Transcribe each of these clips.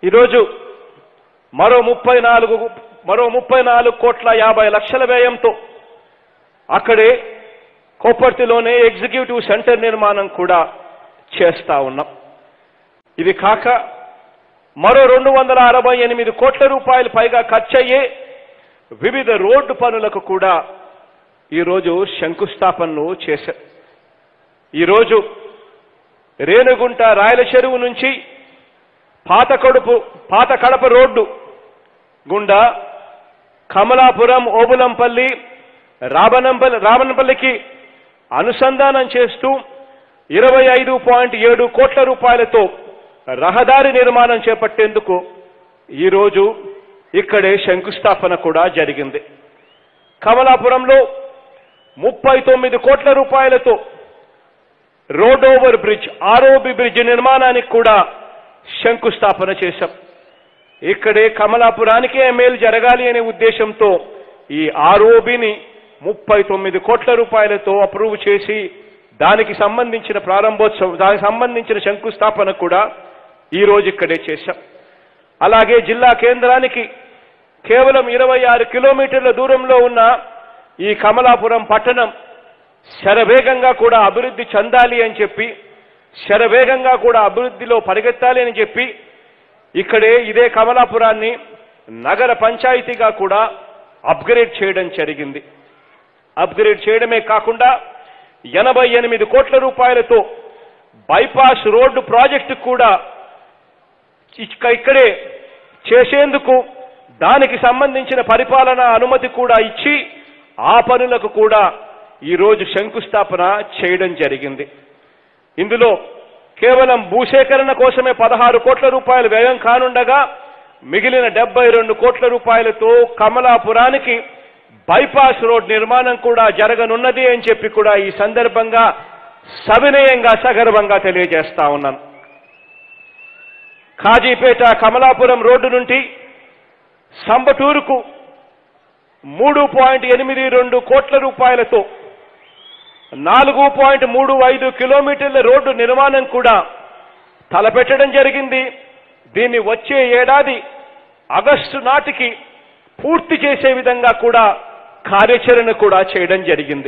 ఈరోజు మరో ముప్పై నాలుగు మరో ముప్పై నాలుగు కోట్ల యాభై లక్షల వ్యయంతో అక్కడే కోపర్తిలోనే ఎగ్జిక్యూటివ్ సెంటర్ నిర్మాణం కూడా చేస్తా ఉన్నాం ఇది కాక మరో రెండు వందల అరవై ఎనిమిది కోట్ల రూపాయలు పైగా ఖర్చయ్యే వివిధ రోడ్డు పనులకు కూడా ఈరోజు శంకుస్థాపనలు చేశారు ఈరోజు రేణుగుంట రాయల చెరువు నుంచి పాత కడుపు పాత కడప రోడ్డు గుండా కమలాపురం ఓబులంపల్లి రాబనంపల్లి రామనపల్లికి అనుసంధానం చేస్తూ ఇరవై ఐదు పాయింట్ ఏడు కోట్ల రూపాయలతో రహదారి నిర్మాణం చేపట్టేందుకు ఈరోజు ఇక్కడే శంకుస్థాపన కూడా జరిగింది కమలాపురంలో ముప్పై తొమ్మిది కోట్ల రూపాయలతో road over bridge ROB bridge నిర్మాణానికి కూడా శంకుస్థాపన చేశాం ఇక్కడే కమలాపురానికే మేలు జరగాలి అనే ఉద్దేశంతో ఈ ఆర్ఓబిని ముప్పై తొమ్మిది కోట్ల రూపాయలతో అప్రూవ్ చేసి దానికి సంబంధించిన ప్రారంభోత్సవం దానికి సంబంధించిన శంకుస్థాపన కూడా ఈ రోజు ఇక్కడే చేశాం అలాగే జిల్లా కేంద్రానికి కేవలం ఇరవై ఆరు కిలోమీటర్ల దూరంలో ఉన్న ఈ కమలాపురం పట్టణం శరవేగంగా కూడా అభివృద్ధి చెందాలి అని చెప్పి శరవేగంగా కూడా అభివృద్ధిలో పరిగెత్తాలి అని చెప్పి ఇక్కడే ఇదే కమలాపురాన్ని నగర పంచాయతీగా కూడా అప్గ్రేడ్ చేయడం జరిగింది అప్గ్రేడ్ చేయడమే కాకుండా ఎనభై ఎనిమిది కోట్ల రూపాయలతో బైపాస్ రోడ్డు ప్రాజెక్టు కూడా ఇక్క- ఇక్కడే చేసేందుకు దానికి సంబంధించిన పరిపాలన అనుమతి కూడా ఇచ్చి ఆ పనులకు కూడా ఈరోజు శంకుస్థాపన చేయడం జరిగింది ఇందులో కేవలం భూసేకరణ కోసమే పదహారు కోట్ల రూపాయలు వ్యయం కానుండగా మిగిలిన డెబ్బై రెండు కోట్ల రూపాయలతో కమలాపురానికి బైపాస్ రోడ్ నిర్మాణం కూడా జరగనున్నది అని చెప్పి కూడా ఈ సందర్భంగా సవినయంగా సగర్వంగా తెలియజేస్తా ఉన్నాను కాజీపేట కమలాపురం రోడ్డు నుండి సంబటూరుకు మూడు పాయింట్ ఎనిమిది రెండు కోట్ల రూపాయలతో నాలుగు పాయింట్ మూడు ఐదు కిలోమీటర్ల రోడ్డు నిర్మాణం కూడా తలపెట్టడం జరిగింది దీన్ని వచ్చే ఏడాది ఆగస్టు నాటికి పూర్తి చేసే విధంగా కూడా కార్యాచరణ కూడా చేయడం జరిగింది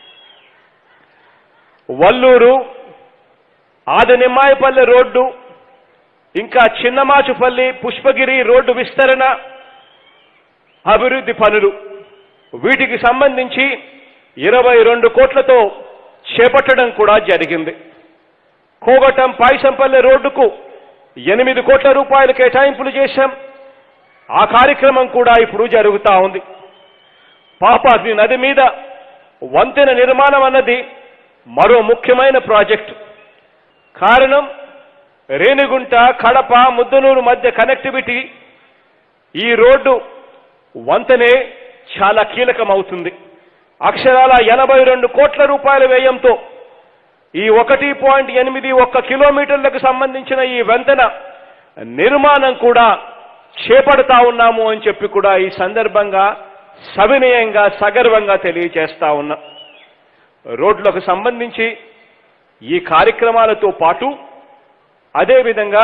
వల్లూరు ఆదనిమ్మాయపల్లె రోడ్డు ఇంకా చిన్నమాచుపల్లి పుష్పగిరి రోడ్డు విస్తరణ అభివృద్ధి పనులు వీటికి సంబంధించి ఇరవై రెండు కోట్లతో చేపట్టడం కూడా జరిగింది కోగటం పాయసంపల్లె రోడ్డుకు ఎనిమిది కోట్ల రూపాయలు కేటాయింపులు చేశాం ఆ కార్యక్రమం కూడా ఇప్పుడు జరుగుతా ఉంది పాపాగ్ని నది మీద వంతెన నిర్మాణం అన్నది మరో ముఖ్యమైన ప్రాజెక్టు కారణం రేణిగుంట కడప ముద్దనూరు మధ్య కనెక్టివిటీ ఈ రోడ్డు వంతెనే చాలా కీలకమవుతుంది అక్షరాల ఎనభై రెండు కోట్ల రూపాయల వ్యయంతో ఈ ఒకటి పాయింట్ ఎనిమిది ఒక్క కిలోమీటర్లకు సంబంధించిన ఈ వంతెన నిర్మాణం కూడా చేపడతా ఉన్నాము అని చెప్పి కూడా ఈ సందర్భంగా సవినయంగా సగర్వంగా తెలియజేస్తా ఉన్నా రోడ్లకు సంబంధించి ఈ కార్యక్రమాలతో పాటు అదేవిధంగా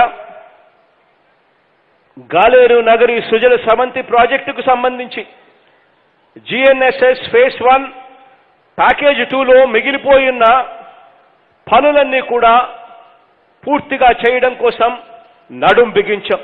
గాలేరు నగరి సుజల సమంతి ప్రాజెక్టుకు సంబంధించి జిఎన్ఎస్ఎస్ ఫేస్ వన్ ప్యాకేజ్ టూలో మిగిలిపోయిన పనులన్నీ కూడా పూర్తిగా చేయడం కోసం నడుం బిగించాం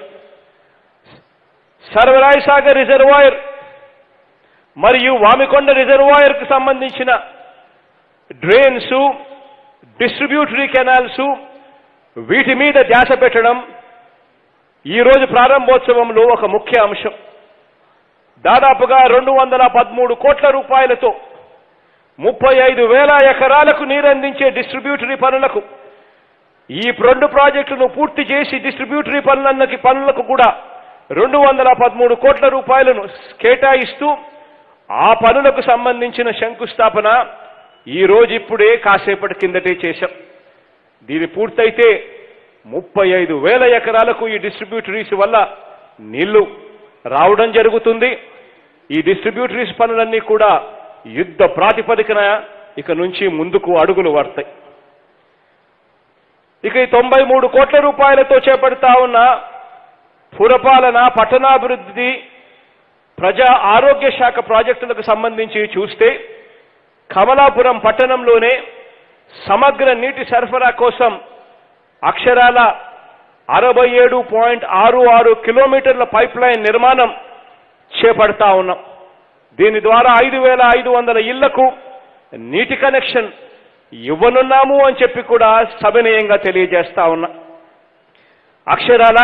సర్వరాయ్ సాగర్ రిజర్వాయర్ మరియు వామికొండ రిజర్వాయర్కు సంబంధించిన డ్రైన్స్ డిస్ట్రిబ్యూటరీ కెనాల్స్ వీటి మీద ధ్యాస పెట్టడం ఈ రోజు ప్రారంభోత్సవంలో ఒక ముఖ్య అంశం దాదాపుగా రెండు వందల పదమూడు కోట్ల రూపాయలతో ముప్పై ఐదు వేల ఎకరాలకు నీరందించే డిస్ట్రిబ్యూటరీ పనులకు ఈ రెండు ప్రాజెక్టులను పూర్తి చేసి డిస్ట్రిబ్యూటరీ పనులన్నకి పనులకు కూడా రెండు వందల పదమూడు కోట్ల రూపాయలను కేటాయిస్తూ ఆ పనులకు సంబంధించిన శంకుస్థాపన ఈ రోజు ఇప్పుడే కాసేపటి కిందటే చేశాం దీని పూర్తయితే ముప్పై ఐదు వేల ఎకరాలకు ఈ డిస్ట్రిబ్యూటరీస్ వల్ల నీళ్లు రావడం జరుగుతుంది ఈ డిస్ట్రిబ్యూటరీస్ పనులన్నీ కూడా యుద్ధ ప్రాతిపదికన ఇక నుంచి ముందుకు అడుగులు పడతాయి ఇక ఈ తొంభై మూడు కోట్ల రూపాయలతో చేపడతా ఉన్న పురపాలన పట్టణాభివృద్ధి ప్రజా ఆరోగ్య శాఖ ప్రాజెక్టులకు సంబంధించి చూస్తే కమలాపురం పట్టణంలోనే సమగ్ర నీటి సరఫరా కోసం అక్షరాల అరవై ఏడు పాయింట్ ఆరు ఆరు కిలోమీటర్ల పైప్ లైన్ నిర్మాణం చేపడతా ఉన్నాం దీని ద్వారా ఐదు వేల ఐదు వందల ఇళ్లకు నీటి కనెక్షన్ ఇవ్వనున్నాము అని చెప్పి కూడా సవినయంగా తెలియజేస్తా ఉన్నా అక్షరాల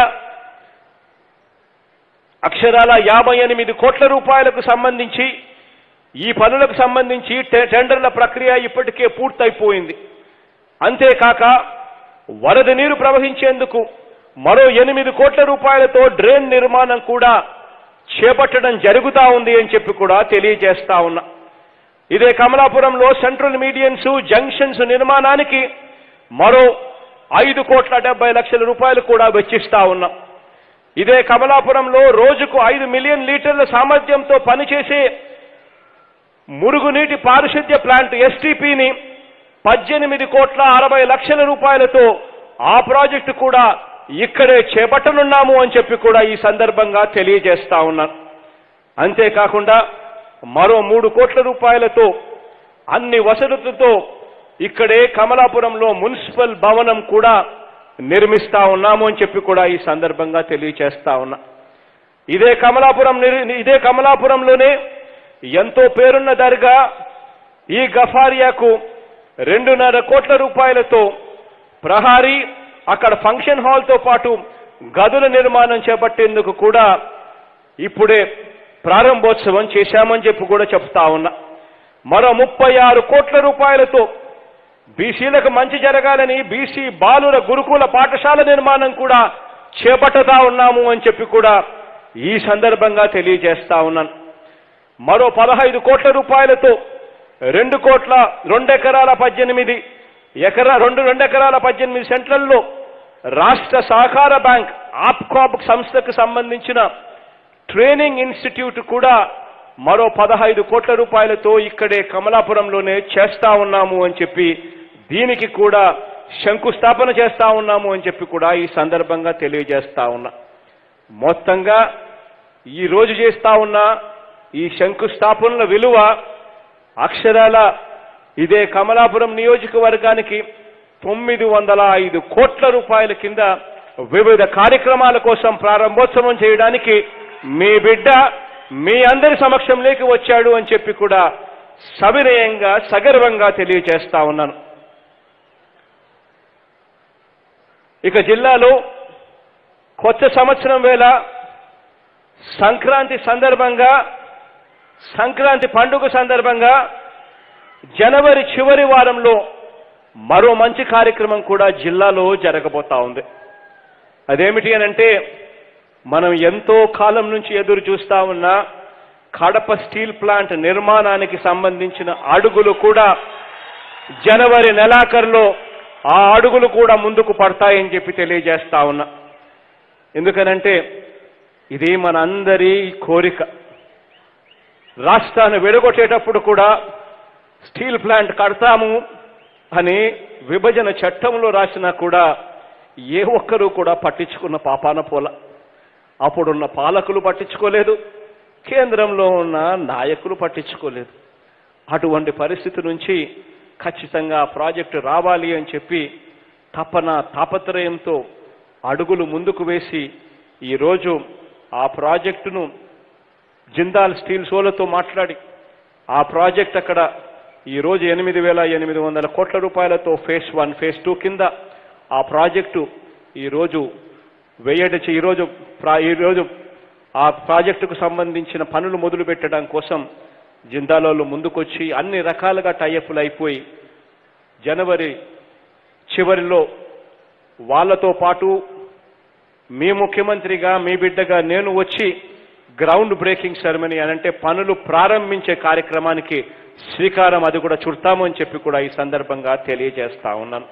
అక్షరాల యాభై ఎనిమిది కోట్ల రూపాయలకు సంబంధించి ఈ పనులకు సంబంధించి టె- టెండర్ల ప్రక్రియ ఇప్పటికే పూర్తయిపోయింది అంతేకాక వరద నీరు ప్రవహించేందుకు మరో ఎనిమిది కోట్ల రూపాయలతో డ్రైన్ నిర్మాణం కూడా చేపట్టడం జరుగుతా ఉంది అని చెప్పి కూడా తెలియజేస్తా ఉన్నా ఇదే కమలాపురంలో సెంట్రల్ మీడియన్స్ జంక్షన్స్ నిర్మాణానికి మరో ఐదు కోట్ల డెబ్బై లక్షల రూపాయలు కూడా వెచ్చిస్తా ఉన్నాం ఇదే కమలాపురంలో రోజుకు ఐదు మిలియన్ లీటర్ల సామర్థ్యంతో పనిచేసే మురుగునీటి పారిశుద్ధ్య ప్లాంట్ ఎస్టీపీని పద్దెనిమిది కోట్ల అరవై లక్షల రూపాయలతో ఆ ప్రాజెక్టు కూడా ఇక్కడే చేపట్టనున్నాము అని చెప్పి కూడా ఈ సందర్భంగా తెలియజేస్తా ఉన్నాను అంతేకాకుండా మరో మూడు కోట్ల రూపాయలతో అన్ని వసతులతో ఇక్కడే కమలాపురంలో మున్సిపల్ భవనం కూడా నిర్మిస్తా ఉన్నాము అని చెప్పి కూడా ఈ సందర్భంగా తెలియజేస్తా ఉన్నా ఇదే కమలాపురం నిర్- ఇదే కమలాపురంలోనే ఎంతో పేరున్న దర్గా ఈ గఫారియాకు రెండున్నర కోట్ల రూపాయలతో ప్రహారీ అక్కడ ఫంక్షన్ హాల్తో పాటు గదుల నిర్మాణం చేపట్టేందుకు కూడా ఇప్పుడే ప్రారంభోత్సవం చేశామని చెప్పి కూడా చెప్తా ఉన్నా మరో ముప్పై ఆరు కోట్ల రూపాయలతో బీసీలకు మంచి జరగాలని బీసీ బాలుర గురుకుల పాఠశాల నిర్మాణం కూడా చేపట్టతా ఉన్నాము అని చెప్పి కూడా ఈ సందర్భంగా తెలియజేస్తా ఉన్నాను మరో పదహైదు కోట్ల రూపాయలతో రెండు కోట్ల రెండెకరాల పద్దెనిమిది ఎకరా రెండు రెండెకరాల పద్దెనిమిది సెంట్రల్లో రాష్ట్ర సహకార బ్యాంక్ ఆప్కాప్ సంస్థకు సంబంధించిన ట్రైనింగ్ ఇన్స్టిట్యూట్ కూడా మరో పదహైదు కోట్ల రూపాయలతో ఇక్కడే కమలాపురంలోనే చేస్తా ఉన్నాము అని చెప్పి దీనికి కూడా శంకుస్థాపన చేస్తా ఉన్నాము అని చెప్పి కూడా ఈ సందర్భంగా తెలియజేస్తా ఉన్నా మొత్తంగా ఈ రోజు చేస్తా ఉన్న ఈ శంకుస్థాపనల విలువ అక్షరాల ఇదే కమలాపురం నియోజకవర్గానికి తొమ్మిది వందల ఐదు కోట్ల రూపాయల కింద వివిధ కార్యక్రమాల కోసం ప్రారంభోత్సవం చేయడానికి మీ బిడ్డ మీ అందరి సమక్షంలోకి వచ్చాడు అని చెప్పి కూడా సవినయంగా సగర్వంగా తెలియజేస్తా ఉన్నాను ఇక జిల్లాలో కొత్త సంవత్సరం వేళ సంక్రాంతి సందర్భంగా సంక్రాంతి పండుగ సందర్భంగా జనవరి చివరి వారంలో మరో మంచి కార్యక్రమం కూడా జిల్లాలో జరగబోతా ఉంది అదేమిటి అని అంటే మనం ఎంతో కాలం నుంచి ఎదురు చూస్తా ఉన్న కడప స్టీల్ ప్లాంట్ నిర్మాణానికి సంబంధించిన అడుగులు కూడా జనవరి నెలాఖరులో ఆ అడుగులు కూడా ముందుకు పడతాయని చెప్పి తెలియజేస్తా ఉన్నా ఎందుకనంటే ఇది మనందరి కోరిక రాష్ట్రాన్ని విడగొట్టేటప్పుడు కూడా స్టీల్ ప్లాంట్ కడతాము అని విభజన చట్టంలో రాసినా కూడా ఏ ఒక్కరూ కూడా పట్టించుకున్న పాపాన పోల అప్పుడున్న పాలకులు పట్టించుకోలేదు కేంద్రంలో ఉన్న నాయకులు పట్టించుకోలేదు అటువంటి పరిస్థితి నుంచి ఖచ్చితంగా ఆ ప్రాజెక్టు రావాలి అని చెప్పి తపన తాపత్రయంతో అడుగులు ముందుకు వేసి ఈరోజు ఆ ప్రాజెక్టును జిందాల్ స్టీల్ సోలతో మాట్లాడి ఆ ప్రాజెక్ట్ అక్కడ ఈ రోజు ఎనిమిది వేల ఎనిమిది వందల కోట్ల రూపాయలతో ఫేజ్ వన్ ఫేజ్ టూ కింద ఆ ప్రాజెక్టు ఈరోజు వేయడ ఈరోజు ప్రా- ఈరోజు ఆ ప్రాజెక్టుకు సంబంధించిన పనులు మొదలు పెట్టడం కోసం జిందాలోళ్ళు ముందుకొచ్చి అన్ని రకాలుగా టైఅప్లు అయిపోయి జనవరి చివరిలో వాళ్ళతో పాటు మీ ముఖ్యమంత్రిగా మీ బిడ్డగా నేను వచ్చి గ్రౌండ్ బ్రేకింగ్ సెరమనీ అని అంటే పనులు ప్రారంభించే కార్యక్రమానికి శ్రీకారం అది కూడా చుడతాము అని చెప్పి కూడా ఈ సందర్భంగా తెలియజేస్తా ఉన్నాను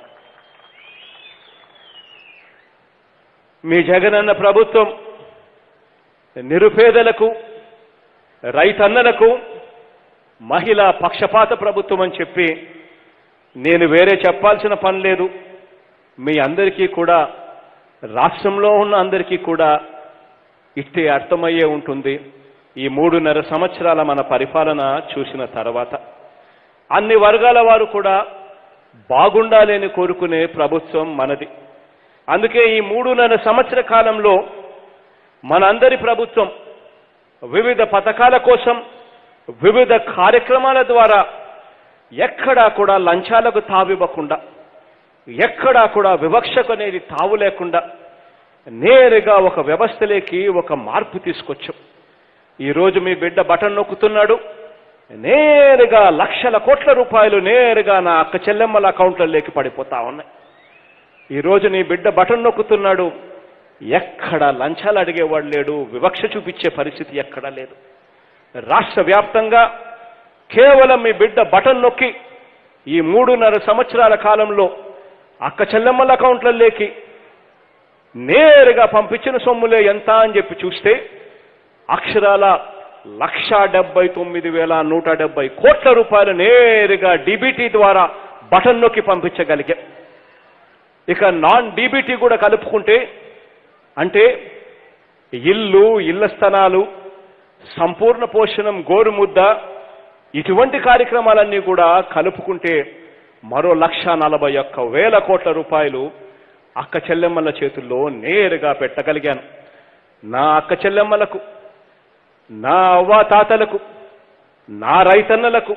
మీ జగనన్న ప్రభుత్వం నిరుపేదలకు రైతన్నలకు మహిళా పక్షపాత ప్రభుత్వం అని చెప్పి నేను వేరే చెప్పాల్సిన పని లేదు మీ అందరికీ కూడా రాష్ట్రంలో ఉన్న అందరికీ కూడా ఇట్టే అర్థమయ్యే ఉంటుంది ఈ మూడున్నర సంవత్సరాల మన పరిపాలన చూసిన తర్వాత అన్ని వర్గాల వారు కూడా బాగుండాలి అని కోరుకునే ప్రభుత్వం మనది అందుకే ఈ మూడున్నర సంవత్సర కాలంలో మనందరి ప్రభుత్వం వివిధ పథకాల కోసం వివిధ కార్యక్రమాల ద్వారా ఎక్కడా కూడా లంచాలకు తావివ్వకుండా ఎక్కడా కూడా వివక్షకు అనేది తావు లేకుండా నేరుగా ఒక వ్యవస్థలోకి ఒక మార్పు తీసుకొచ్చాం ఈరోజు మీ బిడ్డ బటన్ నొక్కుతున్నాడు నేరుగా లక్షల కోట్ల రూపాయలు నేరుగా నా అక్క చెల్లెమ్మల అకౌంట్లలోకి పడిపోతా ఉన్నాయి ఈరోజు నీ బిడ్డ బటన్ నొక్కుతున్నాడు ఎక్కడ లంచాలు అడిగేవాడు లేడు వివక్ష చూపించే పరిస్థితి ఎక్కడా లేదు రాష్ట్ర వ్యాప్తంగా కేవలం మీ బిడ్డ బటన్ నొక్కి ఈ మూడున్నర సంవత్సరాల కాలంలో అక్క చెల్లెమ్మల అకౌంట్లలోకి నేరుగా పంపించిన సొమ్ములే ఎంత అని చెప్పి చూస్తే అక్షరాల లక్ష డెబ్బై తొమ్మిది వేల నూట డెబ్బై కోట్ల రూపాయలు నేరుగా డిబిటీ ద్వారా బటన్ నొక్కి పంపించగలిగాం ఇక నాన్ డిబిటీ కూడా కలుపుకుంటే అంటే ఇల్లు ఇళ్ల స్థలాలు సంపూర్ణ పోషణం గోరుముద్ద ఇటువంటి కార్యక్రమాలన్నీ కూడా కలుపుకుంటే మరో లక్ష నలభై ఒక్క వేల కోట్ల రూపాయలు అక్క చెల్లెమ్మల చేతుల్లో నేరుగా పెట్టగలిగాను నా అక్క చెల్లెమ్మలకు నా అవ్వ తాతలకు నా రైతన్నలకు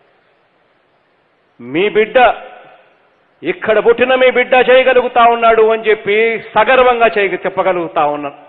మీ బిడ్డ ఇక్కడ పుట్టిన మీ బిడ్డ చేయగలుగుతా ఉన్నాడు అని చెప్పి సగర్వంగా చేయ చెప్పగలుగుతా ఉన్నాను